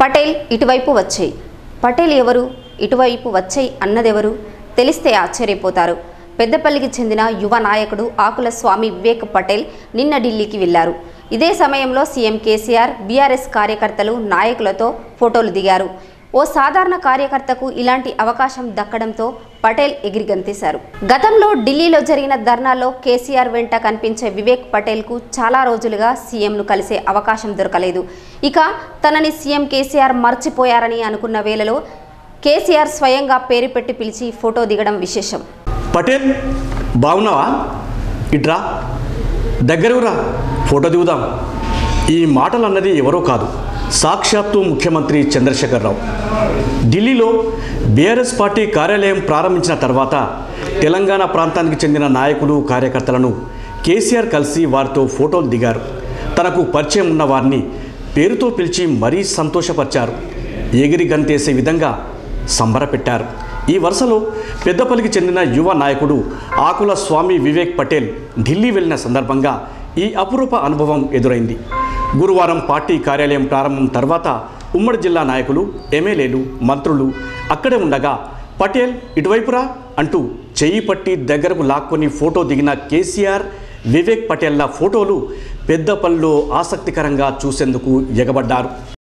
పటేల్ ఇటువైపు వచ్చేయి పటేల్ ఎవరు ఇటువైపు వచ్చేయి అన్నదెవరు తెలిస్తే ఆశ్చర్యపోతారు పెద్దపల్లికి చెందిన యువ నాయకుడు ఆకుల స్వామి వివేక్ పటేల్ నిన్న ఢిల్లీకి వెళ్లారు ఇదే సమయంలో సీఎం కేసీఆర్ బీఆర్ఎస్ కార్యకర్తలు నాయకులతో ఫోటోలు దిగారు ఓ సాధారణ కార్యకర్తకు ఇలాంటి అవకాశం దక్కడంతో పటేల్ ఎగిరిగంతేశారు గతంలో ఢిల్లీలో జరిగిన ధర్నాలో కేసీఆర్ వెంట కనిపించే వివేక్ పటేల్కు చాలా రోజులుగా సీఎంను కలిసే అవకాశం దొరకలేదు ఇక తనని సీఎం కేసీఆర్ మర్చిపోయారని అనుకున్న వేళలో కేసీఆర్ స్వయంగా పేరు పెట్టి పిలిచి ఫోటో దిగడం విశేషం పటేల్ బాగున్నావా ఇట్రా దగ్గరవురా ఫోటో దిగుదాం ఈ మాటలు అన్నది ఎవరో కాదు సాక్షాత్తు ముఖ్యమంత్రి చంద్రశేఖరరావు ఢిల్లీలో బీఆర్ఎస్ పార్టీ కార్యాలయం ప్రారంభించిన తర్వాత తెలంగాణ ప్రాంతానికి చెందిన నాయకులు కార్యకర్తలను కేసీఆర్ కలిసి వారితో ఫోటోలు దిగారు తనకు పరిచయం ఉన్న వారిని పేరుతో పిలిచి మరీ సంతోషపరిచారు ఎగిరి గంతేసే విధంగా సంబరపెట్టారు ఈ వరుసలో పెద్దపల్లికి చెందిన యువ నాయకుడు ఆకుల స్వామి వివేక్ పటేల్ ఢిల్లీ వెళ్ళిన సందర్భంగా ఈ అపురూప అనుభవం ఎదురైంది గురువారం పార్టీ కార్యాలయం ప్రారంభం తర్వాత ఉమ్మడి జిల్లా నాయకులు ఎమ్మెల్యేలు మంత్రులు అక్కడే ఉండగా పటేల్ ఇటువైపురా అంటూ చెయ్యి పట్టి దగ్గరకు లాక్కొని ఫోటో దిగిన కేసీఆర్ వివేక్ పటేల్ల ఫోటోలు పెద్దపల్లిలో ఆసక్తికరంగా చూసేందుకు ఎగబడ్డారు